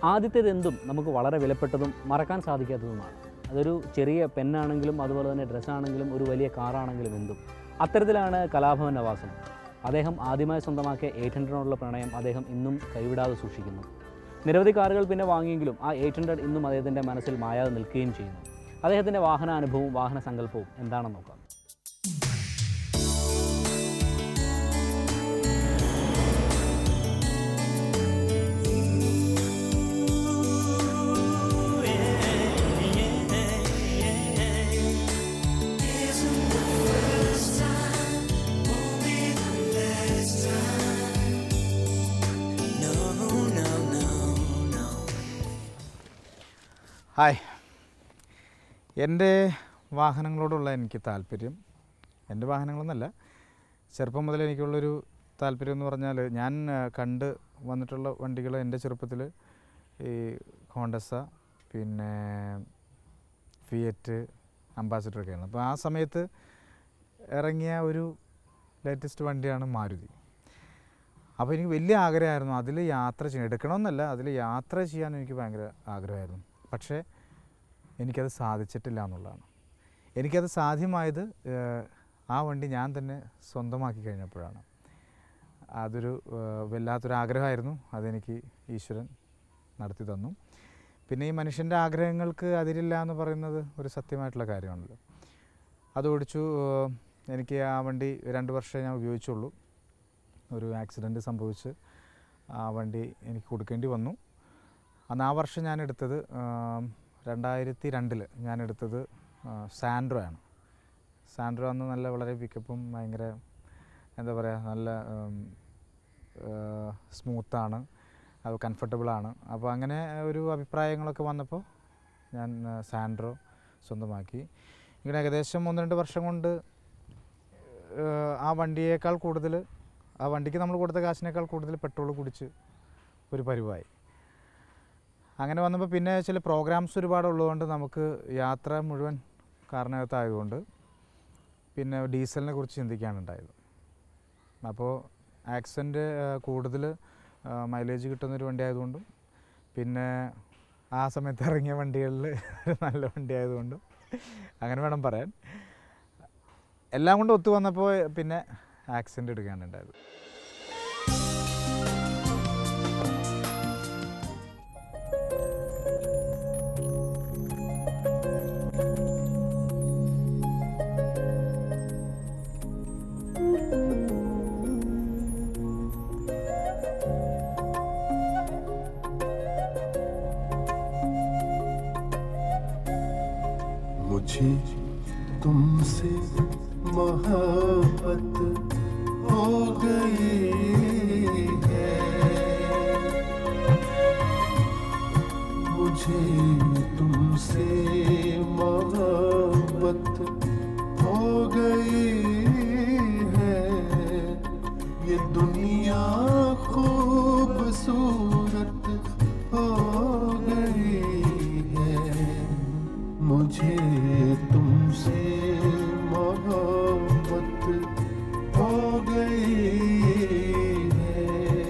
ആദ്യത്തേത് എന്തും നമുക്ക് വളരെ വിലപ്പെട്ടതും മറക്കാൻ സാധിക്കാത്തതുമാണ് അതൊരു ചെറിയ പെന്നാണെങ്കിലും അതുപോലെ തന്നെ ഡ്രസ്സാണെങ്കിലും ഒരു വലിയ കാറാണെങ്കിലും എന്തും അത്തരത്തിലാണ് കലാഭവൻ നവാസൻ അദ്ദേഹം ആദ്യമായി സ്വന്തമാക്കിയ എയ്റ്റ് ഹൺഡ്രഡിനോടുള്ള പ്രണയം അദ്ദേഹം ഇന്നും കൈവിടാതെ സൂക്ഷിക്കുന്നു നിരവധി കാറുകൾ പിന്നെ വാങ്ങിയെങ്കിലും ആ എയ്റ്റ് ഹൺഡ്രഡ് ഇന്നും അദ്ദേഹത്തിൻ്റെ മനസ്സിൽ മായാതെ നിൽക്കുകയും ചെയ്യുന്നു അദ്ദേഹത്തിൻ്റെ വാഹനാനുഭവവും വാഹന സങ്കല്പവും എന്താണെന്ന് നോക്കാം ഹായ് എൻ്റെ വാഹനങ്ങളോടുള്ള എനിക്ക് താല്പര്യം എൻ്റെ വാഹനങ്ങളൊന്നല്ല ചെറുപ്പം മുതൽ എനിക്കുള്ളൊരു താല്പര്യം എന്ന് പറഞ്ഞാൽ ഞാൻ ആ, കണ്ട് വന്നിട്ടുള്ള വണ്ടികൾ എൻ്റെ ചെറുപ്പത്തിൽ ഈ ഹോണ്ടസ പിന്നെ ഫിയറ്റ് അംബാസിഡറൊക്കെയാണ് അപ്പോൾ ആ സമയത്ത് ഇറങ്ങിയ ഒരു ലേറ്റസ്റ്റ് വണ്ടിയാണ് മാരുതി അപ്പോൾ എനിക്ക് വലിയ ആഗ്രഹമായിരുന്നു അതിൽ യാത്ര ചെയ്യണം എടുക്കണമെന്നല്ല അതിൽ യാത്ര ചെയ്യാൻ എനിക്ക് ഭയങ്കര ആഗ്രഹമായിരുന്നു പക്ഷേ എനിക്കത് സാധിച്ചിട്ടില്ല എന്നുള്ളതാണ് എനിക്കത് സാധ്യമായത് ഏഹ്, ആ വണ്ടി ഞാൻ തന്നെ സ്വന്തമാക്കി കഴിഞ്ഞപ്പോഴാണ് അതൊരു ഏഹ്, വല്ലാത്തൊരു ആഗ്രഹമായിരുന്നു അതെനിക്ക് ഈശ്വരൻ നടത്തി തന്നു പിന്നെ ഈ മനുഷ്യൻ്റെ ആഗ്രഹങ്ങൾക്ക് അതിരില്ല എന്ന് പറയുന്നത് ഒരു സത്യമായിട്ടുള്ള കാര്യമാണല്ലോ അത് ഓടിച്ചു ഏഹ്, എനിക്ക് ആ വണ്ടി രണ്ട് വർഷമേ ഞാൻ ഉപയോഗിച്ചുള്ളൂ ഒരു ആക്സിഡൻറ്റ് സംഭവിച്ച് ആ വണ്ടി എനിക്ക് കൊടുക്കേണ്ടി വന്നു അന്ന് ആ വർഷം ഞാൻ എടുത്തത് ആം, രണ്ടായിരത്തി രണ്ടിൽ ഞാൻ എടുത്തത് ആ, സാൻഡ്രോ ആണ് സാൻഡ്രോ അന്ന് നല്ല വളരെ പിക്കപ്പും ഭയങ്കര എന്താ പറയുക നല്ല സ്മൂത്താണ് അത് കംഫർട്ടബിളാണ് അപ്പോൾ അങ്ങനെ ഒരു അഭിപ്രായങ്ങളൊക്കെ വന്നപ്പോൾ ഞാൻ ആ, സാൻഡ്രോ സ്വന്തമാക്കി ഇങ്ങനെ ഏകദേശം ഒന്ന് രണ്ട് വർഷം കൊണ്ട് ഏഹ്, ആ വണ്ടിയേക്കാൾ കൂടുതൽ ആ വണ്ടിക്ക് നമ്മൾ കൊടുത്ത കാശിനേക്കാൾ കൂടുതൽ പെട്രോൾ കുടിച്ച് ഒരു പരിവായി അങ്ങനെ വന്നപ്പോൾ പിന്നെ ചില പ്രോഗ്രാംസ് ഒരുപാട് ഉള്ളതുകൊണ്ട് നമുക്ക് യാത്ര മുഴുവൻ കാറിനകത്തായതുകൊണ്ട് പിന്നെ ഡീസലിനെ കുറിച്ച് ചിന്തിക്കുകയാണ് ഉണ്ടായത് അപ്പോൾ ആക്സെൻ്റ് കൂടുതൽ മൈലേജ് കിട്ടുന്നൊരു വണ്ടി ആയതുകൊണ്ടും പിന്നെ ആ സമയത്ത് ഇറങ്ങിയ വണ്ടികളിൽ ഒരു നല്ല വണ്ടി ആയതുകൊണ്ടും അങ്ങനെ വേണം പറയാൻ എല്ലാം കൊണ്ട് ഒത്തു വന്നപ്പോൾ പിന്നെ ആക്സിഡൻ്റ് എടുക്കുകയാണ് ഉണ്ടായത് मुझे तुमसे मोहब्बत हो गई है मुझे तुमसे मोहब्बत हो गई है ये दुनिया खूबसूरत हो गई है मुझे तुमसे मोहब्बत हो गई है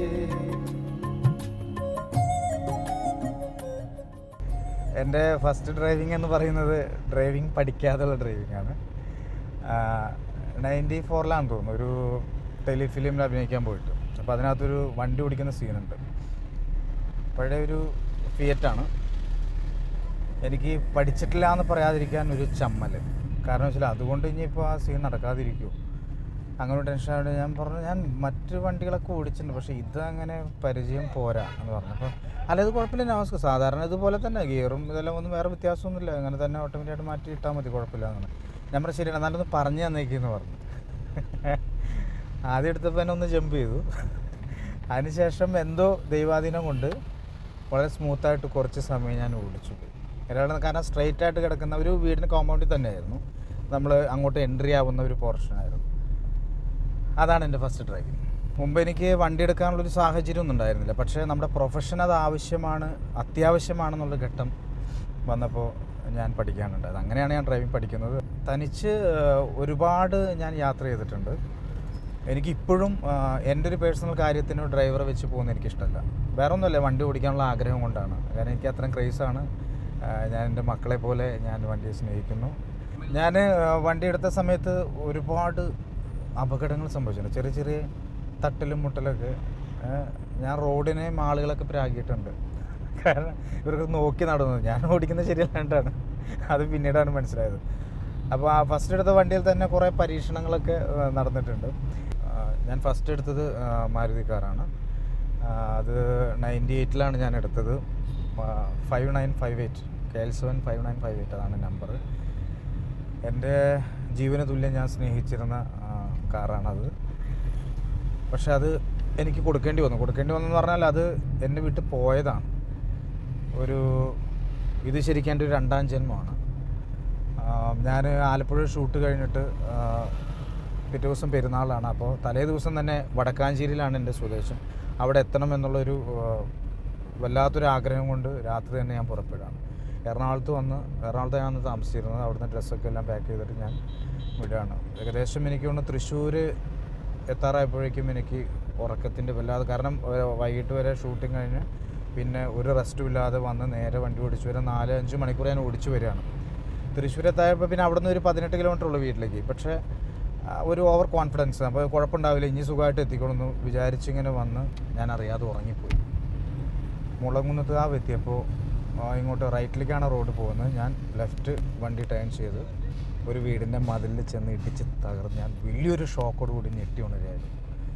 എൻ്റെ ഫസ്റ്റ് ഡ്രൈവിംഗ് എന്ന് പറയുന്നത് ഡ്രൈവിംഗ് പഠിക്കാതെയുള്ള ഡ്രൈവിംഗ് ആണ് നയൻറ്റി ഫോറിലാണെന്ന് തോന്നുന്നു ഒരു ടെലിഫിലിമിൽ അഭിനയിക്കാൻ പോയിട്ട് അപ്പോൾ അതിനകത്തൊരു വണ്ടി ഓടിക്കുന്ന സീനുണ്ട് പഴയ ഒരു ഫിയറ്റാണ് എനിക്ക് പഠിച്ചിട്ടില്ല എന്ന് പറയാതിരിക്കാൻ ഒരു ചമ്മൽ കാരണം വെച്ചാൽ അതുകൊണ്ട് ഇനിയിപ്പോൾ ആ സീൻ നടക്കാതിരിക്കുമോ അങ്ങനെ ടെൻഷൻ ആയിട്ട് ഞാൻ പറഞ്ഞു ഞാൻ മറ്റ് വണ്ടികളൊക്കെ ഓടിച്ചിട്ടുണ്ട് പക്ഷേ ഇത് അങ്ങനെ പരിചയം പോരാ എന്ന് പറഞ്ഞു അപ്പോൾ അല്ല ഇത് കുഴപ്പമില്ല നമസ്കാരം സാധാരണ ഇതുപോലെ തന്നെ ഗിയറും ഇതെല്ലാം ഒന്നും വേറെ വ്യത്യാസമൊന്നുമില്ല അങ്ങനെ തന്നെ ഓട്ടോമാറ്റിക്കായിട്ട് മാറ്റി ഇട്ടാൽ മതി കുഴപ്പമില്ല എന്നാണ് ഞാൻ പറഞ്ഞു ശരിയാണ് നല്ലൊന്ന് പറഞ്ഞു തന്നേക്കെന്ന് പറഞ്ഞു ആദ്യം എടുത്തപ്പോൾ എന്നെ ഒന്ന് ജമ്പ് ചെയ്തു അതിനുശേഷം എന്തോ ദൈവാധീനം കൊണ്ട് വളരെ സ്മൂത്തായിട്ട് കുറച്ച് സമയം ഞാൻ ഓടിച്ചു പോയി ഒരാളെ കാരണം സ്ട്രെയിറ്റ് ആയിട്ട് കിടക്കുന്ന ഒരു വീടിന് കോമ്പൗണ്ടിൽ തന്നെയായിരുന്നു നമ്മൾ അങ്ങോട്ട് എൻട്രി ആവുന്ന ഒരു പോർഷനായിരുന്നു അതാണ് എൻ്റെ ഫസ്റ്റ് ഡ്രൈവിംഗ് മുമ്പ് എനിക്ക് വണ്ടി എടുക്കാനുള്ളൊരു സാഹചര്യം ഒന്നും ഉണ്ടായിരുന്നില്ല പക്ഷേ നമ്മുടെ പ്രൊഫഷൻ അത് ആവശ്യമാണ് അത്യാവശ്യമാണെന്നുള്ള ഘട്ടം വന്നപ്പോൾ ഞാൻ പഠിക്കാനുണ്ടായത് അങ്ങനെയാണ് ഞാൻ ഡ്രൈവിംഗ് പഠിക്കുന്നത് തനിച്ച് ഏഹ്, ഒരുപാട് ഞാൻ യാത്ര ചെയ്തിട്ടുണ്ട് എനിക്ക് ഇപ്പോഴും എൻ്റെ ഒരു പേഴ്സണൽ കാര്യത്തിന് ഡ്രൈവറെ വെച്ച് പോകുന്നത് എനിക്കിഷ്ടമല്ല വേറെ ഒന്നുമല്ല വണ്ടി ഓടിക്കാനുള്ള ആഗ്രഹം കൊണ്ടാണ് കാരണം എനിക്ക് അത്രയും ക്രേസാണ് ഞാൻ എൻ്റെ മക്കളെ പോലെ ഞാൻ വണ്ടിയെ സ്നേഹിക്കുന്നു ഞാൻ വണ്ടി എടുത്ത സമയത്ത് ഒരുപാട് അപകടങ്ങൾ സംഭവിച്ചിട്ടുണ്ട് ചെറിയ ചെറിയ തട്ടലും മുട്ടലൊക്കെ ആ, ഞാൻ റോഡിനെയും ആളുകളൊക്കെ പ്രാഗിയിട്ടുണ്ട് കാരണം ഇവർക്ക് നോക്കി നടന്നു ഞാൻ ഓടിക്കുന്നത് ശരിയല്ലാണ്ടാണ് അത് പിന്നീടാണ് മനസ്സിലായത് അപ്പോൾ ആ ഫസ്റ്റ് എടുത്ത വണ്ടിയിൽ തന്നെ കുറേ പരീക്ഷണങ്ങളൊക്കെ ആ, നടന്നിട്ടുണ്ട് ആ, ഞാൻ ഫസ്റ്റ് എടുത്തത് ആ, മാരുതി കാറാണ് ആ, അത് നയൻറ്റി എയ്റ്റിലാണ് ഞാൻ എടുത്തത് five nine five eight K L seven five nine five eight അതാണ് നമ്പർ എൻ്റെ ജീവന തുല്യം ഞാൻ സ്നേഹിച്ചിരുന്ന ആ, കാറാണത് പക്ഷെ അത് എനിക്ക് കൊടുക്കേണ്ടി വന്നു കൊടുക്കേണ്ടി വന്നെന്ന് പറഞ്ഞാൽ അത് എന്നെ വിട്ട് പോയതാണ് ഒരു ഇത് ശരിക്കും എൻ്റെ ഒരു രണ്ടാം ജന്മമാണ് ഞാൻ ആലപ്പുഴ ഷൂട്ട് കഴിഞ്ഞിട്ട് ആ, പിറ്റേ ദിവസം പെരുന്നാളാണ് അപ്പോൾ തലേ ദിവസം തന്നെ വടക്കാഞ്ചേരിയിലാണ് എൻ്റെ സ്വദേശം അവിടെ എത്തണം എന്നുള്ളൊരു ആ, വല്ലാത്തൊരു ആഗ്രഹം കൊണ്ട് രാത്രി തന്നെ ഞാൻ പുറപ്പെടുകയാണ് എറണാകുളത്ത് വന്ന് എറണാകുളത്ത് ഞാൻ താമസിച്ചിരുന്നത് അവിടുന്ന് ഡ്രസ്സൊക്കെ എല്ലാം പാക്ക് ചെയ്തിട്ട് ഞാൻ വിടുകയാണ് ഏകദേശം എനിക്ക് ഒന്ന് തൃശ്ശൂർ എത്താറായപ്പോഴേക്കും എനിക്ക് ഉറക്കത്തിൻ്റെ വല്ലാതെ കാരണം ഏഹ്, വൈകിട്ട് വരെ ഷൂട്ടിങ് കഴിഞ്ഞ് പിന്നെ ഒരു റെസ്റ്റും ഇല്ലാതെ വന്ന് നേരെ വണ്ടി ഓടിച്ചു വരെ നാല് അഞ്ച് മണിക്കൂർ ഞാൻ ഓടിച്ചു വരികയാണ് തൃശ്ശൂർ എത്തായപ്പോൾ പിന്നെ അവിടെ നിന്ന് ഒരു പതിനെട്ട് കിലോമീറ്റർ ഉള്ളൂ വീട്ടിലേക്ക് പക്ഷേ ആ, ഒരു ഓവർ കോൺഫിഡൻസ് അപ്പോൾ കുഴപ്പമുണ്ടാവില്ല ഇനി സുഖമായിട്ട് എത്തിക്കണമെന്ന് വിചാരിച്ചിങ്ങനെ വന്ന് ഞാൻ അറിയാതെ ഉറങ്ങിപ്പോയി മുളങ്കുന്നത്ത് ആ എത്തിയപ്പോൾ ഇങ്ങോട്ട് റൈറ്റിലേക്കാണ് റോഡ് പോകുന്നത് ഞാൻ ലെഫ്റ്റ് വണ്ടി ടേൺ ചെയ്ത് ഒരു വീടിൻ്റെ മതിലിൽ ചെന്ന് ഇടിച്ച് തകർന്ന് ഞാൻ വലിയൊരു ഷോക്കോട് കൂടി ഞെട്ടി ഉണരായിരുന്നു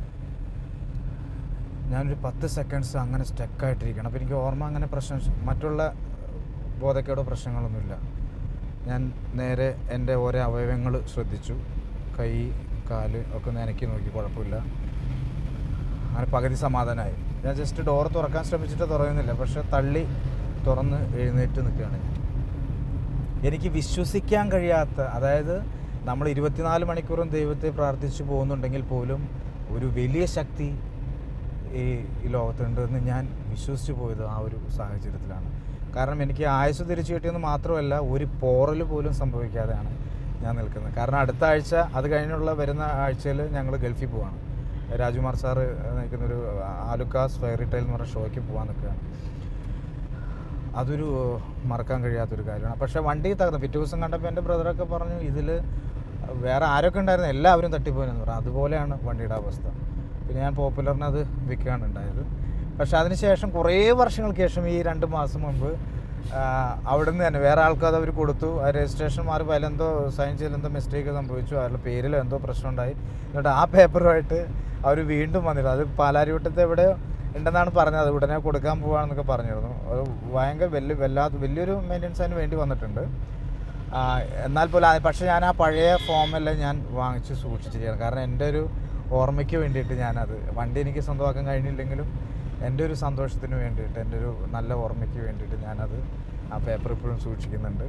ഞാനൊരു പത്ത് സെക്കൻഡ്സ് അങ്ങനെ സ്റ്റക്കായിട്ടിരിക്കണം അപ്പോൾ എനിക്ക് ഓർമ്മ അങ്ങനെ പ്രശ്നം മറ്റുള്ള ബോധക്കേടോ പ്രശ്നങ്ങളൊന്നുമില്ല ഞാൻ നേരെ എൻ്റെ ഓരോ അവയവങ്ങൾ ശ്രദ്ധിച്ചു കൈ കാല് ഒക്കെ നനക്കി നോക്കി കുഴപ്പമില്ല അങ്ങനെ പകുതി സമാധാനമായി ഞാൻ ജസ്റ്റ് ഡോർ തുറക്കാൻ ശ്രമിച്ചിട്ട് തുറയുന്നില്ല പക്ഷെ തള്ളി തുറന്ന് എഴുന്നേറ്റ് നിൽക്കുകയാണ് ഞാൻ എനിക്ക് വിശ്വസിക്കാൻ കഴിയാത്ത അതായത് നമ്മൾ ഇരുപത്തിനാല് മണിക്കൂറും ദൈവത്തെ പ്രാർത്ഥിച്ചു പോകുന്നുണ്ടെങ്കിൽ പോലും ഒരു വലിയ ശക്തി ഈ ഈ ലോകത്തുണ്ടെന്ന് ഞാൻ വിശ്വസിച്ചു പോയത് ആ ഒരു സാഹചര്യത്തിലാണ് കാരണം എനിക്ക് ആയുസ് തിരിച്ചു കിട്ടിയെന്ന് മാത്രമല്ല ഒരു പോറൽ പോലും സംഭവിക്കാതെയാണ് ഞാൻ നിൽക്കുന്നത് കാരണം അടുത്ത ആഴ്ച അത് കഴിഞ്ഞുള്ള വരുന്ന ആഴ്ചയിൽ ഞങ്ങൾ ഗൾഫിൽ പോവാണ് രാജുമാർ സാറ് നയിക്കുന്നൊരു ആലുക്കാസ് ഫെയറി ടൈൽ എന്ന് പറഞ്ഞ ഷോയ്ക്ക് പോകാൻ നിൽക്കുകയാണ് അതൊരു മറക്കാൻ കഴിയാത്തൊരു കാര്യമാണ് പക്ഷേ വണ്ടി തകർന്നു പിറ്റേ ദിവസം കണ്ടപ്പോൾ എൻ്റെ ബ്രദറൊക്കെ പറഞ്ഞു ഇതിൽ വേറെ ആരൊക്കെ ഉണ്ടായിരുന്നു എല്ലാവരും തട്ടിപ്പോയെന്ന് പറഞ്ഞു അതുപോലെയാണ് വണ്ടിയുടെ അവസ്ഥ പിന്നെ ഞാൻ പോപ്പുലറിന് അത് വിൽക്കുകയാണ് ഉണ്ടായത് പക്ഷേ അതിനുശേഷം കുറേ വർഷങ്ങൾക്ക് ശേഷം ഈ രണ്ട് മാസം മുമ്പ് ആ, അവിടുന്ന് തന്നെ വേറെ ആൾക്ക് അത് അവർ കൊടുത്തു ആ രജിസ്ട്രേഷൻ മാറിപ്പോൾ അതിലെന്തോ സൈൻ ചെയ്യൽ എന്തോ മിസ്റ്റേക്ക് സംഭവിച്ചു അവരുടെ പേരിൽ എന്തോ പ്രശ്നം ഉണ്ടായി എന്നിട്ട് ആ പേപ്പറുമായിട്ട് അവർ വീണ്ടും വന്നിട്ട് അത് പാലാരിവട്ടത്ത് എവിടെയോ ഉണ്ടെന്നാണ് പറഞ്ഞത് അത് ഉടനെ കൊടുക്കാൻ പോവാണെന്നൊക്കെ പറഞ്ഞിരുന്നു അത് ഭയങ്കര വലിയ വല്ലാത്ത വലിയൊരു മെയിൻ്റെനൻസ് അതിന് വേണ്ടി വന്നിട്ടുണ്ട് ആ, എന്നാൽ പോലും ആ- പക്ഷേ ഞാൻ ആ പഴയ ഫോമെല്ലാം ഞാൻ വാങ്ങിച്ച് സൂക്ഷിച്ചിരിക്കുകയാണ് കാരണം എൻ്റെ ഒരു ഓർമ്മയ്ക്ക് വേണ്ടിയിട്ട് ഞാനത് വണ്ടി എനിക്ക് സ്വന്തമാക്കാൻ കഴിഞ്ഞില്ലെങ്കിലും എൻ്റെ ഒരു സന്തോഷത്തിന് വേണ്ടിയിട്ട് എൻ്റെ ഒരു നല്ല ഓർമ്മയ്ക്ക് വേണ്ടിയിട്ട് ഞാനത് ആ പേപ്പർ ഇപ്പോഴും സൂക്ഷിക്കുന്നുണ്ട്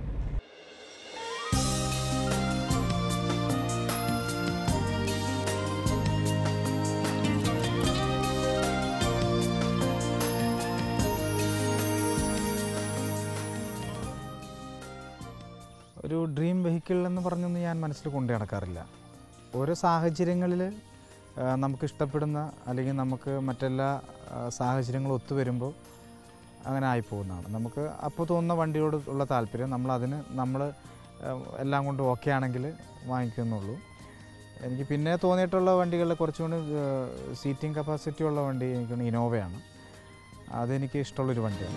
ഒരു ഡ്രീം വെഹിക്കിൾ എന്ന് പറഞ്ഞൊന്നും ഞാൻ മനസ്സിൽ കൊണ്ടു നടക്കാറില്ല ഓരോ സാഹചര്യങ്ങളിൽ നമുക്ക് ഇഷ്ടപ്പെടുന്ന അല്ലെങ്കിൽ നമുക്ക് മറ്റെല്ലാ ആ, സാഹചര്യങ്ങളും ഒത്തുവരുമ്പോൾ അങ്ങനെ ആയിപ്പോകുന്നതാണ് നമുക്ക് അപ്പോൾ തോന്നുന്ന വണ്ടിയോട് ഉള്ള താല്പര്യം നമ്മൾ അതിന് നമ്മൾ എല്ലാം കൊണ്ട് ഓക്കെ ആണെങ്കിൽ വാങ്ങിക്കുന്നുള്ളൂ എനിക്ക് പിന്നെ തോന്നിയിട്ടുള്ള വണ്ടികളിൽ കുറച്ചുകൂടി സീറ്റിംഗ് കപ്പാസിറ്റി ഉള്ള വണ്ടി എനിക്ക് ഇനോവയാണ് അതെനിക്ക് ഇഷ്ടമുള്ളൊരു വണ്ടിയാണ്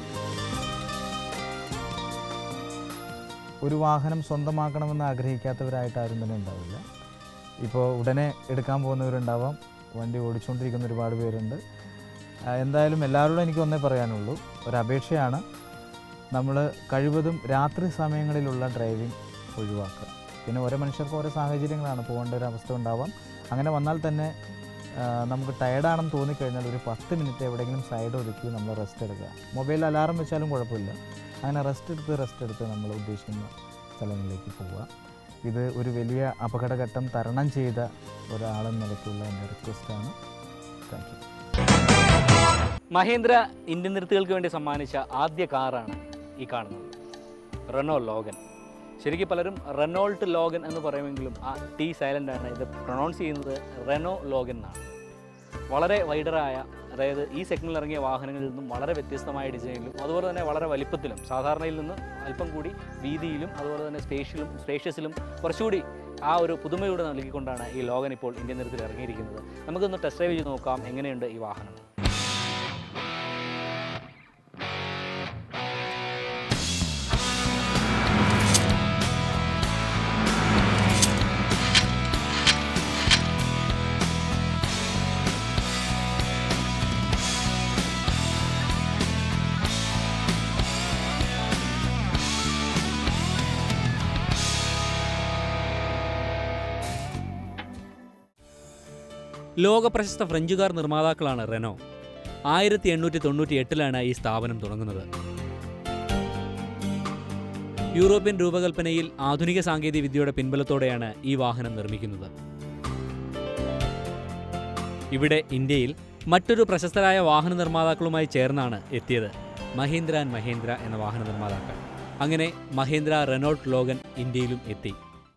ഒരു വാഹനം സ്വന്തമാക്കണമെന്ന് ആഗ്രഹിക്കാത്തവരായിട്ട് ആരും തന്നെ ഉണ്ടാവില്ല ഇപ്പോൾ ഉടനെ എടുക്കാൻ പോകുന്നവരുണ്ടാവാം വണ്ടി ഓടിച്ചുകൊണ്ടിരിക്കുന്ന ഒരുപാട് പേരുണ്ട് ആ, എന്തായാലും എല്ലാവരോടും എനിക്ക് ഒന്നേ പറയാനുള്ളൂ ഒരു അപേക്ഷയാണ് നമ്മൾ കഴിവതും രാത്രി സമയങ്ങളിലുള്ള ഡ്രൈവിംഗ് ഒഴിവാക്കുക പിന്നെ ഓരോ മനുഷ്യർക്കും ഓരോ സാഹചര്യങ്ങളാണ് പോകേണ്ട ഒരു അവസ്ഥ ഉണ്ടാവാം അങ്ങനെ വന്നാൽ തന്നെ ആ, നമുക്ക് ടയർഡാണെന്ന് തോന്നിക്കഴിഞ്ഞാൽ ഒരു പത്ത് മിനിറ്റ് എവിടെയെങ്കിലും സൈഡ് ഒതുക്കി നമ്മൾ റെസ്റ്റ് എടുക്കുക മൊബൈൽ അലാറം വെച്ചാലും കുഴപ്പമില്ല അങ്ങനെ റെസ്റ്റ് എടുത്ത് റെസ്റ്റ് എടുത്ത് നമ്മൾ ഉദ്ദേശിക്കുന്ന സ്ഥലങ്ങളിലേക്ക് പോവുക ഇത് ഒരു വലിയ അപകടഘട്ടം തരണം ചെയ്ത ഒരാളെന്ന നിലയ്ക്കുള്ള എൻ്റെ റിക്വസ്റ്റാണ് താങ്ക് യു മഹേന്ദ്ര ഇന്ത്യൻ നിരത്തുകൾക്ക് വേണ്ടി സമ്മാനിച്ച ആദ്യ കാറാണ് ഈ കാണുന്നത് റെനോ ലോഗൻ ശരിക്കും പലരും റെനോൾട്ട് ലോഗൻ എന്ന് പറയുമെങ്കിലും ആ ടി സൈലൻ്റ് ആണ് ഇത് പ്രൊണൗൺസ് ചെയ്യുന്നത് റെനോ ലോഗൻ എന്നാണ് വളരെ വൈഡറായ അതായത് ഈ സെഗ്മെന്റിൽ ഇറങ്ങിയ വാഹനങ്ങളിൽ നിന്നും വളരെ വ്യത്യസ്തമായ ഡിസൈനിലും അതുപോലെ തന്നെ വളരെ വലിപ്പത്തിലും സാധാരണയിൽ നിന്ന് അല്പം കൂടി വീതിയിലും അതുപോലെ തന്നെ സ്പേഷ്യലും സ്പേഷ്യസിലും കുറച്ചുകൂടി ആ ഒരു പുതുമയോട് നൽകിക്കൊണ്ടാണ് ഈ ലോഗൻ ഇപ്പോൾ ഇന്ത്യൻ നിരത്തിൽ ഇറങ്ങിയിരിക്കുന്നത് നമുക്കൊന്ന് ടെസ്റ്റ് ഡ്രൈവ് ചെയ്ത് നോക്കാം എങ്ങനെയുണ്ട് ഈ വാഹനം ലോക പ്രശസ്ത ഫ്രഞ്ചുകാർ നിർമ്മാതാക്കളാണ് റെനോ ആയിരത്തി എണ്ണൂറ്റി തൊണ്ണൂറ്റി എട്ടിലാണ് ഈ സ്ഥാപനം തുടങ്ങുന്നത് യൂറോപ്യൻ രൂപകൽപ്പനയിൽ ആധുനിക സാങ്കേതിക വിദ്യയുടെ പിൻബലത്തോടെയാണ് ഈ വാഹനം നിർമ്മിക്കുന്നത് ഇവിടെ ഇന്ത്യയിൽ മറ്റൊരു പ്രശസ്തരായ വാഹന നിർമ്മാതാക്കളുമായി ചേർന്നാണ് എത്തിയത് മഹീന്ദ്ര ആൻഡ് മഹീന്ദ്ര എന്ന വാഹന നിർമ്മാതാക്കൾ അങ്ങനെ മഹീന്ദ്ര റെനോൾട്ട് ലോഗൻ ഇന്ത്യയിലും എത്തി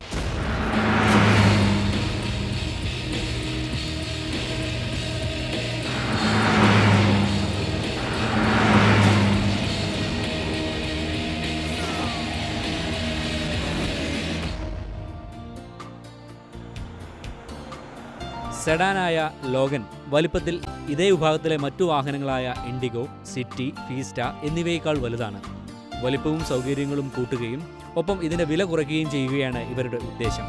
സെഡാനായ ലോഗൻ വലിപ്പത്തിൽ ഇതേ വിഭാഗത്തിലെ മറ്റു വാഹനങ്ങളായ ഇൻഡിഗോ സിറ്റി ഫീസ്റ്റ എന്നിവയേക്കാൾ വലുതാണ് വലിപ്പവും സൗകര്യങ്ങളും കൂട്ടുകയും ഒപ്പം ഇതിന്റെ വില കുറയ്ക്കുകയും ചെയ്യുകയാണ് ഇവരുടെ ഉദ്ദേശം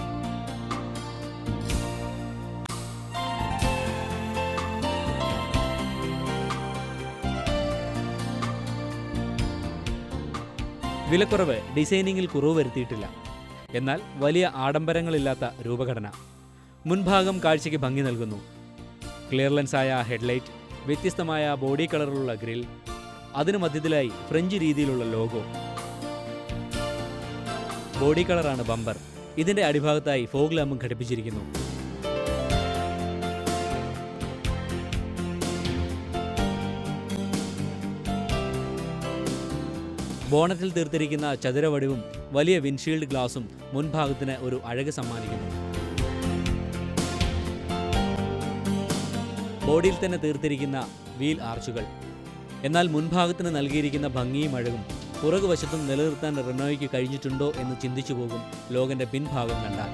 വിലക്കുറവ് ഡിസൈനിങ്ങിൽ കുറവ് വരുത്തിയിട്ടില്ല എന്നാൽ വലിയ ആഡംബരങ്ങളില്ലാത്ത രൂപഘടന മുൻഭാഗം കാഴ്ചയ്ക്ക് ഭംഗി നൽകുന്നു ക്ലിയർ ലെൻസായ ഹെഡ്ലൈറ്റ് വ്യത്യസ്തമായ ബോഡി കളറിലുള്ള ഗ്രിൽ അതിനു മധ്യത്തിലായി ഫ്രഞ്ച് രീതിയിലുള്ള ലോഗോ ബോഡി കളറാണ് ബമ്പർ ഇതിന്റെ അടിഭാഗത്തായി ഫോഗ് ലാമ്പും ഘടിപ്പിച്ചിരിക്കുന്നു ബോണറ്റിൽ തീർത്തിരിക്കുന്ന ചതുരവടിവും വലിയ വിൻഷീൽഡ് ഗ്ലാസും മുൻഭാഗത്തിന് ഒരു അഴക് സമ്മാനിക്കുന്നു ബോഡിയിൽ തന്നെ തീർത്തിരിക്കുന്ന വീൽ ആർച്ചുകൾ എന്നാൽ മുൻഭാഗത്തിന് നൽകിയിരിക്കുന്ന ഭംഗിയും അഴകും പുറകുവശത്തും നിലനിർത്താൻ റെനോയ്ക്ക് കഴിഞ്ഞിട്ടുണ്ടോ എന്ന് ചിന്തിച്ചു പോകും ലോകന്റെ പിൻഭാഗം കണ്ടാൽ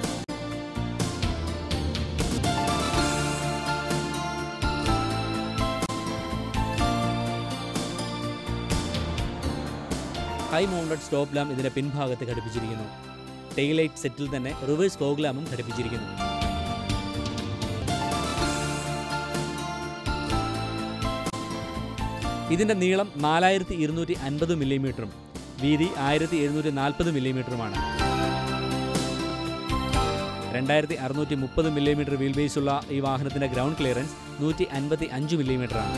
ഹൈ മൗണ്ടഡ് സ്റ്റോപ്പ് ലാമ്പ് ഇതിന്റെ പിൻഭാഗത്ത് ഘടിപ്പിച്ചിരിക്കുന്നു ടെയിലൈറ്റ് സെറ്റിൽ തന്നെ റിവേഴ്സ് ഫോഗ് ലാമ്പും ഘടിപ്പിച്ചിരിക്കുന്നു ഇതിന്റെ നീളം നാലായിരത്തി ഇരുന്നൂറ്റി അൻപത് മില്ലിമീറ്ററും വീതി ആയിരത്തി എഴുന്നൂറ്റി നാൽപ്പത് മില്ലിമീറ്ററുമാണ് രണ്ടായിരത്തി അറുന്നൂറ്റി മുപ്പത് മില്ലിമീറ്റർ വീൽ ബേസുള്ള ഈ വാഹനത്തിന്റെ ഗ്രൗണ്ട് ക്ലിയറൻസ് നൂറ്റി അൻപത്തി അഞ്ച് മില്ലിമീറ്ററാണ്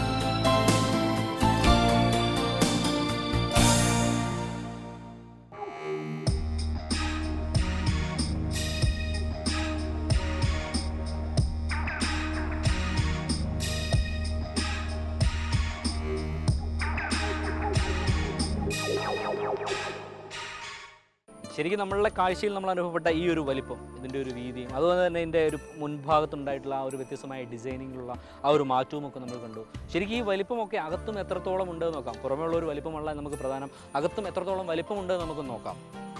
ശരിക്കും നമ്മളുടെ കാഴ്ചയിൽ നമ്മൾ അനുഭവപ്പെട്ട ഈ ഒരു വലിപ്പം ഇതിൻ്റെ ഒരു വീതിയും അതുപോലെ തന്നെ ഇതിൻ്റെ ഒരു മുൻഭാഗത്തുണ്ടായിട്ടുള്ള ആ ഒരു വ്യത്യസ്തമായ ഡിസൈനിങ്ങിലുള്ള ആ ഒരു മാറ്റവും ഒക്കെ നമ്മൾ കണ്ടു ശരിക്കും ഈ വലിപ്പമൊക്കെ അകത്തും എത്രത്തോളം ഉണ്ടെന്ന് നോക്കാം പുറമേ ഉള്ള ഒരു വലിപ്പമല്ല നമുക്ക് പ്രധാനം അകത്തും എത്രത്തോളം വലിപ്പമുണ്ട് എന്ന് നമുക്ക് നോക്കാം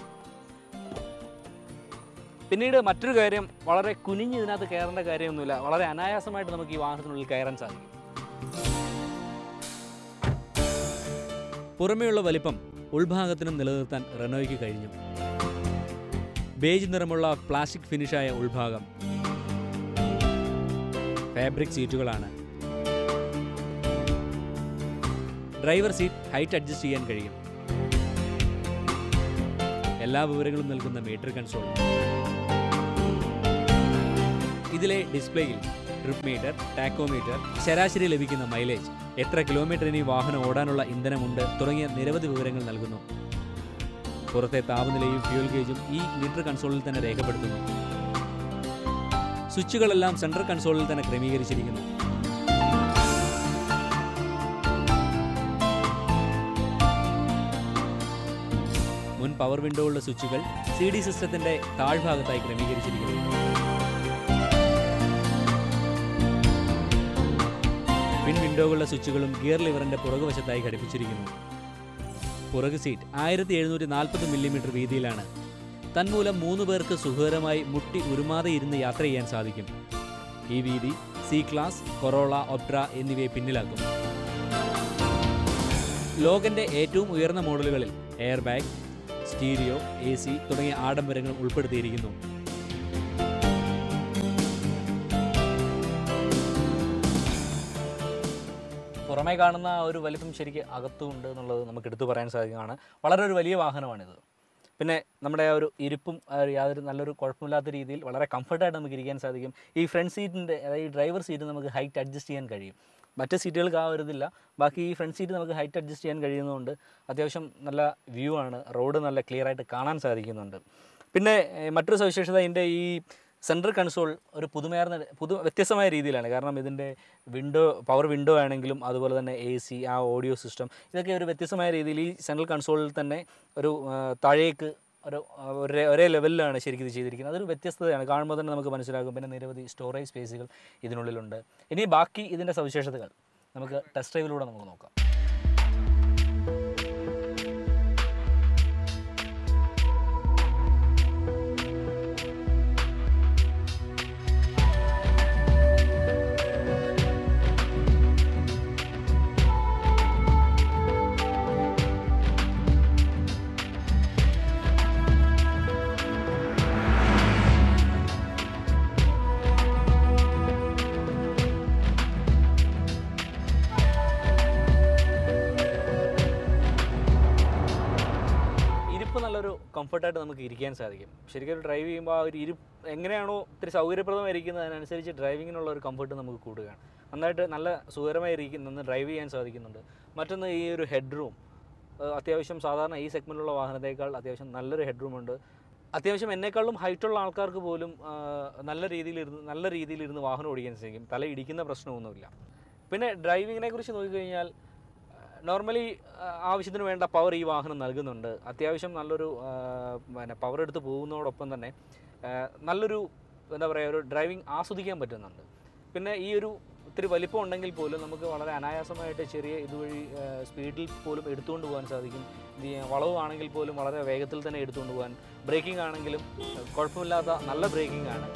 പിന്നീട് മറ്റൊരു കാര്യം വളരെ കുനിഞ്ഞ് ഇതിനകത്ത് കയറേണ്ട കാര്യമൊന്നുമില്ല വളരെ അനായാസമായിട്ട് നമുക്ക് ഈ വാഹനത്തിനുള്ളിൽ കയറാൻ സാധിക്കും പുറമേയുള്ള വലിപ്പം ഉൾഭാഗത്തിനും നിലനിർത്താൻ റെനോയ്ക്ക് കഴിഞ്ഞു ബേജ് നിറമുള്ള പ്ലാസ്റ്റിക് ഫിനിഷായ ഉൾഭാഗം ഫാബ്രിക് സീറ്റുകളാണ് ഡ്രൈവർ സീറ്റ് ഹൈറ്റ് അഡ്ജസ്റ്റ് ചെയ്യാൻ കഴിയും എല്ലാ വിവരങ്ങളും നൽകുന്ന മീറ്റർ കൺസോൾ ഇതിലെ ഡിസ്പ്ലേയിൽ ട്രിപ്പ് മീറ്റർ ടാക്കോമീറ്റർ ശരാശരി ലഭിക്കുന്ന മൈലേജ് എത്ര കിലോമീറ്റർ ഇനി വാഹനം ഓടാനുള്ള ഇന്ധനമുണ്ട് തുടങ്ങിയ നിരവധി വിവരങ്ങൾ നൽകുന്നു പുറത്തെ താപനിലയും ഫ്യൂൽ ഗേജും ഈ മീറ്റർ കൺസോളിൽ തന്നെ രേഖപ്പെടുത്തുന്നു സ്വിച്ചുകളെല്ലാം സെൻട്രൽ കൺസോളിൽ തന്നെ ക്രമീകരിച്ചിരിക്കുന്നു മുൻ പവർ വിൻഡോകളുടെ സ്വിച്ചുകൾ സി ഡി സിസ്റ്റത്തിന്റെ താഴ്ഭാഗത്തായി ക്രമീകരിച്ചിരിക്കുന്നു പിൻ വിൻഡോകളുടെ സ്വിച്ചുകളും ഗിയർ ലിവറിന്റെ പുറകുവശത്തായി ഘടിപ്പിച്ചിരിക്കുന്നു പുറകു സീറ്റ് ആയിരത്തി എഴുന്നൂറ്റി നാൽപ്പത് മില്ലിമീറ്റർ വീതിയിലാണ് തന്മൂലം മൂന്ന് പേർക്ക് സുഖകരമായി മുട്ടി ഉരുമാതെ ഇരുന്ന് യാത്ര ചെയ്യാൻ സാധിക്കും ഈ വീതി സി ക്ലാസ് കൊറോള ഒപ്ട്ര എന്നിവയെ പിന്നിലാക്കും ലോകന്റെ ഏറ്റവും ഉയർന്ന മോഡലുകളിൽ air bag stereo A C തുടങ്ങിയ ആഡംബരങ്ങൾ ഉൾപ്പെടുത്തിയിരിക്കുന്നു പുറമേ കാണുന്ന ആ ഒരു വലിപ്പം ശരിക്ക് അകത്തും ഉണ്ട് എന്നുള്ളത് നമുക്ക് എടുത്തു പറയാൻ സാധിക്കുന്നതാണ് വളരെ ഒരു വലിയ വാഹനമാണിത് പിന്നെ നമ്മുടെ ആ ഒരു ഇരിപ്പും ആ ഒരു യാതൊരു നല്ലൊരു കുഴപ്പമില്ലാത്ത രീതിയിൽ വളരെ കംഫർട്ടായിട്ട് നമുക്ക് ഇരിക്കാൻ സാധിക്കും ഈ ഫ്രണ്ട് സീറ്റിൻ്റെ അതായത് ഈ ഡ്രൈവർ സീറ്റ് നമുക്ക് ഹൈറ്റ് അഡ്ജസ്റ്റ് ചെയ്യാൻ കഴിയും മറ്റ് സീറ്റുകൾക്ക് ആ ഒരു ഇതില്ല ബാക്കി ഈ ഫ്രണ്ട് സീറ്റ് നമുക്ക് ഹൈറ്റ് അഡ്ജസ്റ്റ് ചെയ്യാൻ കഴിയുന്നതുകൊണ്ട് അത്യാവശ്യം നല്ല വ്യൂ ആണ് റോഡ് നല്ല ക്ലിയർ ആയിട്ട് കാണാൻ സാധിക്കുന്നുണ്ട് പിന്നെ ഏഹ്, മറ്റൊരു സവിശേഷത ഇതിൻ്റെ ഈ സെൻട്രൽ കൺസോൾ ഒരു പുതുമയാർന്ന പുതു വ്യത്യസ്തമായ രീതിയിലാണ് കാരണം ഇതിൻ്റെ വിൻഡോ പവർ വിൻഡോ ആണെങ്കിലും അതുപോലെ തന്നെ എ സി ആ ഓഡിയോ സിസ്റ്റം ഇതൊക്കെ ഒരു വ്യത്യസ്തമായ രീതിയിൽ ഈ സെൻട്രൽ കൺസോളിൽ തന്നെ ഒരു ആ, താഴേക്ക് ഒരു ആ, ഒരേ ഒരേ ലെവലിലാണ് ശരിക്കും ഇത് ചെയ്തിരിക്കുന്നത് അതൊരു വ്യത്യസ്തതയാണ് കാണുമ്പോൾ തന്നെ നമുക്ക് മനസ്സിലാകും പിന്നെ നിരവധി സ്റ്റോറേജ് സ്പേസുകൾ ഇതിനുള്ളിലുണ്ട് ഇനി ബാക്കി ഇതിൻ്റെ സവിശേഷതകൾ നമുക്ക് ടെസ്റ്റ് ഡ്രൈവിലൂടെ നമുക്ക് നോക്കാം ഇരിപ്പ് നല്ലൊരു കംഫർട്ടായിട്ട് നമുക്ക് ഇരിക്കാൻ സാധിക്കും ശരിക്കും ഒരു ഡ്രൈവ് ചെയ്യുമ്പോൾ ആ ഒരു ഇരിപ്പ് എങ്ങനെയാണോ ഇത്തിരി സൗകര്യപ്രദമായിരിക്കുന്നത് അതിനനുസരിച്ച് ഡ്രൈവിങ്ങിനുള്ള ഒരു കംഫർട്ട് നമുക്ക് കൂടുകയാണ് നന്നായിട്ട് നല്ല സുഖകരമായി ഇരിക്കുന്ന നിന്ന് ഡ്രൈവ് ചെയ്യാൻ സാധിക്കുന്നുണ്ട് മറ്റൊന്ന് ഈ ഒരു ഹെഡ് റൂം അത്യാവശ്യം സാധാരണ ഈ സെഗ്മെൻറ്റിലുള്ള വാഹനത്തേക്കാൾ അത്യാവശ്യം നല്ലൊരു ഹെഡ് റൂം ഉണ്ട് അത്യാവശ്യം എന്നെക്കാളും ഹൈറ്റുള്ള ആൾക്കാർക്ക് പോലും ആ, നല്ല രീതിയിലിരുന്ന് നല്ല രീതിയിലിരുന്ന് വാഹനം ഓടിക്കാൻ സാധിക്കും തല ഇടിക്കുന്ന പ്രശ്നമൊന്നുമില്ല പിന്നെ ഡ്രൈവിങ്ങിനെ കുറിച്ച് നോക്കിക്കഴിഞ്ഞാൽ നോർമലി ആവശ്യത്തിന് വേണ്ട പവർ ഈ വാഹനം നൽകുന്നുണ്ട് അത്യാവശ്യം നല്ലൊരു ആ, പിന്നെ പവർ എടുത്ത് പോകുന്നതോടൊപ്പം തന്നെ ആ, നല്ലൊരു എന്താ പറയുക ഒരു ഡ്രൈവിംഗ് ആസ്വദിക്കാൻ പറ്റുന്നുണ്ട് പിന്നെ ഈ ഒരു ഇത്തിരി വലിപ്പം ഉണ്ടെങ്കിൽ പോലും നമുക്ക് വളരെ അനായാസമായിട്ട് ചെറിയ ഇതുവഴി ആ, സ്പീഡിൽ പോലും എടുത്തുകൊണ്ട് പോകാൻ സാധിക്കും ഈ വളവാണെങ്കിൽ പോലും വളരെ വേഗത്തിൽ തന്നെ എടുത്തുകൊണ്ട് പോകാൻ ബ്രേക്കിംഗ് ആണെങ്കിലും ആ, കുഴപ്പമില്ലാത്ത നല്ല ബ്രേക്കിംഗ് ആണ്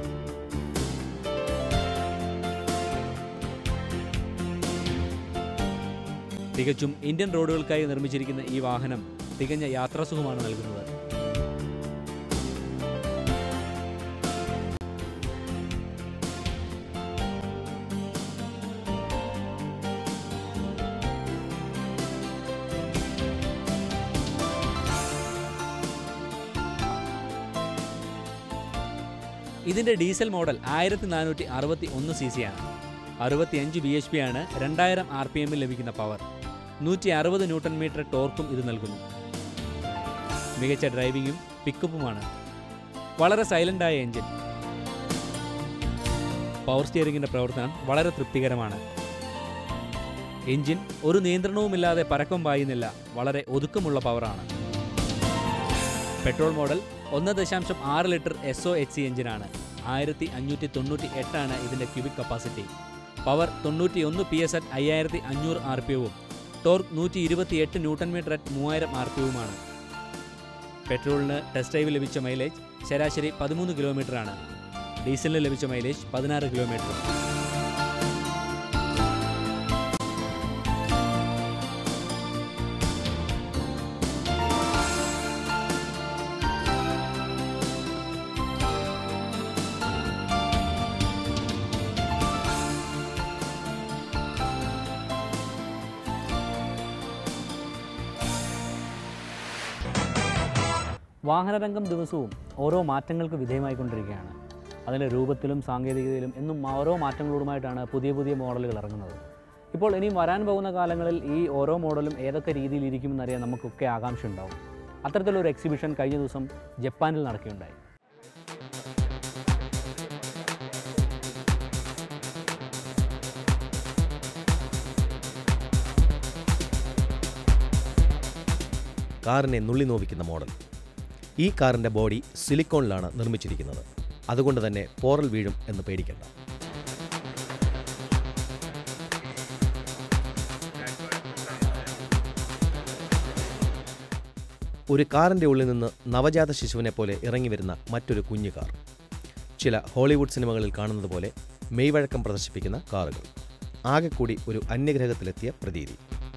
തികച്ചും ഇന്ത്യൻ റോഡുകൾക്കായി നിർമ്മിച്ചിരിക്കുന്ന ഈ വാഹനം തികഞ്ഞ യാത്രാസുഖമാണ് നൽകുന്നത് ഇതിൻ്റെ ഡീസൽ മോഡൽ ആയിരത്തി നാനൂറ്റി അറുപത്തി ഒന്ന് സി സി ആണ് അറുപത്തിയഞ്ച് ബി എച്ച് പി ആണ് രണ്ടായിരം ആർ പി എമ്മിൽ ലഭിക്കുന്ന പവർ നൂറ്റി അറുപത് ന്യൂട്ടൺ മീറ്റർ ടോർക്കും ഇത് നൽകുന്നു മികച്ച ഡ്രൈവിങ്ങും പിക്കപ്പുമാണ് വളരെ സൈലൻ്റായ എഞ്ചിൻ പവർ സ്റ്റിയറിംഗിൻ്റെ പ്രവർത്തനം വളരെ തൃപ്തികരമാണ് എഞ്ചിൻ ഒരു നിയന്ത്രണവുമില്ലാതെ പരക്കം പായുന്നില്ല വളരെ ഒതുക്കമുള്ള പവറാണ് പെട്രോൾ മോഡൽ ഒന്ന് ദശാംശം ആറ് litre S O H C എഞ്ചിനാണ് ആയിരത്തി അഞ്ഞൂറ്റി തൊണ്ണൂറ്റി എട്ടാണ് ഇതിൻ്റെ ക്യൂബിക് കപ്പാസിറ്റി പവർ തൊണ്ണൂറ്റി ഒന്ന് പി എസ് അറ്റ് അയ്യായിരത്തി അഞ്ഞൂറ് ആർ പി ഒവും ടോർക്ക് നൂറ്റി ഇരുപത്തി എട്ട് ന്യൂട്ടൺ മീറ്റർ അറ്റ് മൂവായിരം ആർ പി ഒവുമാണ് പെട്രോളിന് ടെസ്റ്റ് ഡ്രൈവ് ലഭിച്ച മൈലേജ് ശരാശരി പതിമൂന്ന് കിലോമീറ്ററാണ് ഡീസലിന് ലഭിച്ച മൈലേജ് പതിനാറ് കിലോമീറ്റർ വാഹനരംഗം ദിവസവും ഓരോ മാറ്റങ്ങൾക്ക് വിധേയമായിക്കൊണ്ടിരിക്കുകയാണ് അതിൻ്റെ രൂപത്തിലും സാങ്കേതികതയിലും എന്നും ഓരോ മാറ്റങ്ങളോടുമായിട്ടാണ് പുതിയ പുതിയ മോഡലുകൾ ഇറങ്ങുന്നത് ഇപ്പോൾ ഇനിയും വരാൻ പോകുന്ന കാലങ്ങളിൽ ഈ ഓരോ മോഡലും ഏതൊക്കെ രീതിയിൽ ഇരിക്കുമെന്നറിയാൻ നമുക്കൊക്കെ ആകാംക്ഷ ഉണ്ടാവും അത്തരത്തിലൊരു എക്സിബിഷൻ കഴിഞ്ഞ ദിവസം ജപ്പാനിൽ നടക്കുകയുണ്ടായി കാറിനെ നുള്ളി നോവിക്കുന്ന മോഡൽ ഈ കാറിൻ്റെ ബോഡി സിലിക്കോണിലാണ് നിർമ്മിച്ചിരിക്കുന്നത് അതുകൊണ്ട് തന്നെ പോറൽ വീഴും എന്ന് പേടിക്കണ്ട ഒരു കാറിൻ്റെ ഉള്ളിൽ നിന്ന് നവജാത ശിശുവിനെ പോലെ ഇറങ്ങി വരുന്ന മറ്റൊരു കുഞ്ഞു കാർ ചില ഹോളിവുഡ് സിനിമകളിൽ കാണുന്നത് പോലെ മെയ്വഴക്കം പ്രദർശിപ്പിക്കുന്ന കാറുകൾ ആകെ കൂടി ഒരു അന്യഗ്രഹത്തിലെത്തിയ പ്രതീതി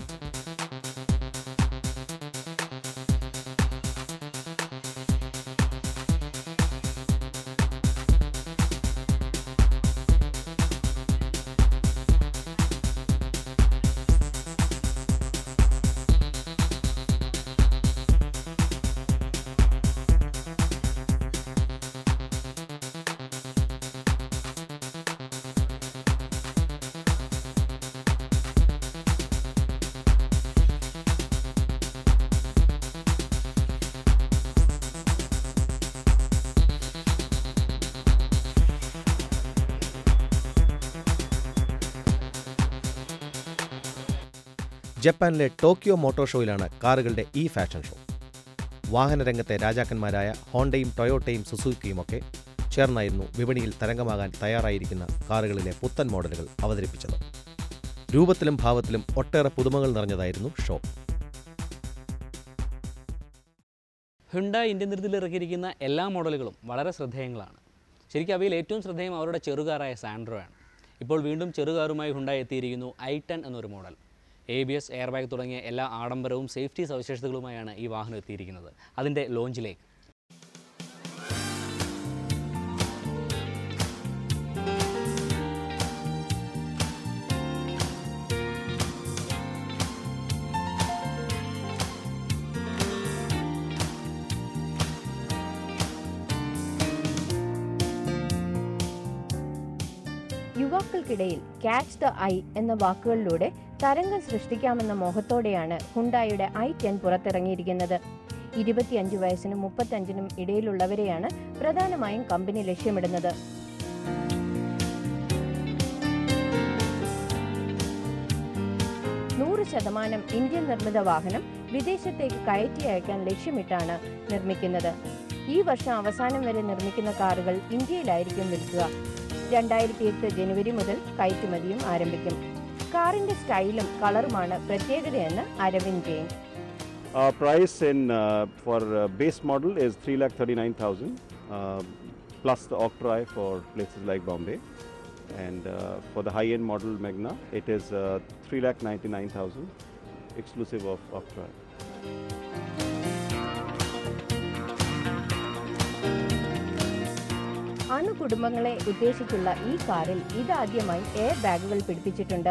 ജപ്പാനിലെ ടോക്കിയോ മോട്ടോർ ഷോയിലാണ് കാറുകളുടെ ഈ ഫാഷൻ ഷോ വാഹനരംഗത്തെ രാജാക്കന്മാരായ ഹോണ്ടയും ടൊയോട്ടയും സുസുക്കിയുമൊക്കെ ചേർന്നായിരുന്നു വിപണിയിൽ തരംഗമാകാൻ തയ്യാറായിരിക്കുന്ന കാറുകളിലെ പുത്തൻ മോഡലുകൾ അവതരിപ്പിച്ചത് രൂപത്തിലും ഭാവത്തിലും ഒട്ടേറെ പുതുമകൾ നിറഞ്ഞതായിരുന്നു ഷോ ഹുണ്ട ഇന്ത്യൻ നിർത്തിൽ ഇറക്കിയിരിക്കുന്ന എല്ലാ മോഡലുകളും വളരെ ശ്രദ്ധേയങ്ങളാണ് ശരിക്കും അവയിൽ ഏറ്റവും ശ്രദ്ധേയം അവരുടെ ചെറുകാറായ സാൻഡ്രോ ആണ് ഇപ്പോൾ വീണ്ടും ചെറുകാറുമായി ഹുണ്ടായി എത്തിയിരിക്കുന്നു ഐ ടെൻ എന്നൊരു model A B S air bag തുടങ്ങിയ എല്ലാ ആഡംബരവും സേഫ്റ്റി സവിശേഷതകളുമായാണ് ഈ വാഹനം എത്തിയിരിക്കുന്നത് അതിൻ്റെ ലോഞ്ചിലേക്ക് യുവാക്കൾക്കിടയിൽ ക്യാച്ച് ദ ഐ എന്ന വാക്കുകളിലൂടെ തരംഗം സൃഷ്ടിക്കാമെന്ന മോഹത്തോടെയാണ് ഹുണ്ടായുടെ ഐ ടെൻ പുറത്തിറങ്ങിയിരിക്കുന്നത് ഇരുപത്തിയഞ്ച് വയസ്സിനും മുപ്പത്തഞ്ചിനും ഇടയിലുള്ളവരെയാണ് പ്രധാനമായും കമ്പനി ലക്ഷ്യമിടുന്നത് നൂറ് ശതമാനം ഇന്ത്യൻ നിർമ്മിത വാഹനം വിദേശത്തേക്ക് കയറ്റി അയക്കാൻ ലക്ഷ്യമിട്ടാണ് നിർമ്മിക്കുന്നത് ഈ വർഷം അവസാനം വരെ നിർമ്മിക്കുന്ന കാറുകൾ ഇന്ത്യയിലായിരിക്കും വിൽക്കുക രണ്ടായിരത്തി എട്ട് ജനുവരി മുതൽ കയറ്റുമതിയും ആരംഭിക്കും കാറിന്റെ സ്റ്റൈലും കളറുമാണ് പ്രത്യേകതയെന്ന് Aravind Jain Our price in uh, for uh, base model is three lakh thirty nine thousand uh, plus the Octrai for places like Bombay, and uh, for the high end model Magna it is uh, three lakh ninety nine thousand exclusive of Octrai. അണുകുടുംബങ്ങളെ ഉദ്ദേശിച്ചുള്ള ഈ കാറിൽ ഇതാദ്യമായി air ബാഗുകൾ പിടിപ്പിച്ചിട്ടുണ്ട്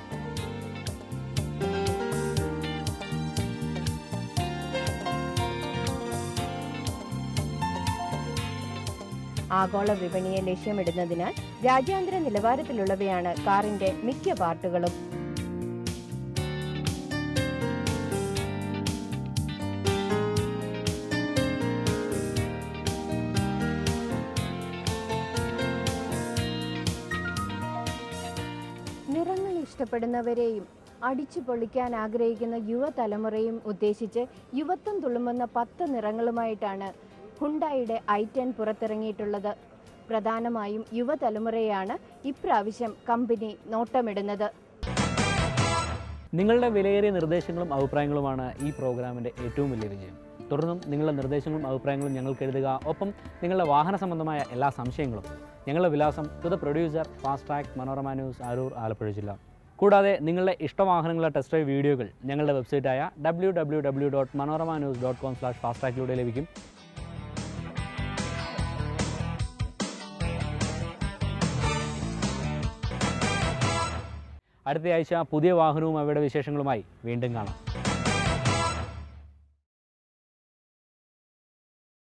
ആഗോള വിപണിയെ ലക്ഷ്യമിടുന്നതിനാൽ രാജ്യാന്തര നിലവാരത്തിലുള്ളവയാണ് കാറിന്റെ മിക്ക പാർട്ടുകളും നിറങ്ങൾ ഇഷ്ടപ്പെടുന്നവരെയും അടിച്ചു പൊളിക്കാൻ ആഗ്രഹിക്കുന്ന യുവതലമുറയും ഉദ്ദേശിച്ച് യുവത്വം തുളുമ്പുന്ന പത്ത് നിറങ്ങളുമായിട്ടാണ് ഹുണ്ടായുടെ ഐ ടെൻ പുറത്തിറങ്ങിയിട്ടുള്ളത് പ്രധാനമായും യുവതലമുറയാണ് ഇപ്രാവശ്യം കമ്പനി നോട്ടമിടുന്നത് നിങ്ങളുടെ വിലയേറിയ നിർദ്ദേശങ്ങളും അഭിപ്രായങ്ങളുമാണ് ഈ പ്രോഗ്രാമിൻ്റെ ഏറ്റവും വലിയ വിജയം തുടർന്നും നിങ്ങളുടെ നിർദ്ദേശങ്ങളും അഭിപ്രായങ്ങളും ഞങ്ങൾക്ക് എഴുതുക ഒപ്പം നിങ്ങളുടെ വാഹന സംബന്ധമായ എല്ലാ സംശയങ്ങളും ഞങ്ങളുടെ വിലാസം to the producer fast track Manorama news Aroor Alappuzha ജില്ല കൂടാതെ നിങ്ങളുടെ ഇഷ്ടവാഹനങ്ങളുടെ ടെസ്റ്റ് ഡ്രൈവ് വീഡിയോകൾ ഞങ്ങളുടെ വെബ്സൈറ്റായ W W W dot Manorama news dot com slash fast ട്രാക്കിലൂടെ ലഭിക്കും അടുത്ത ആഴ്ച പുതിയ വാഹനവും അവയുടെ വിശേഷങ്ങളുമായി വീണ്ടും കാണാം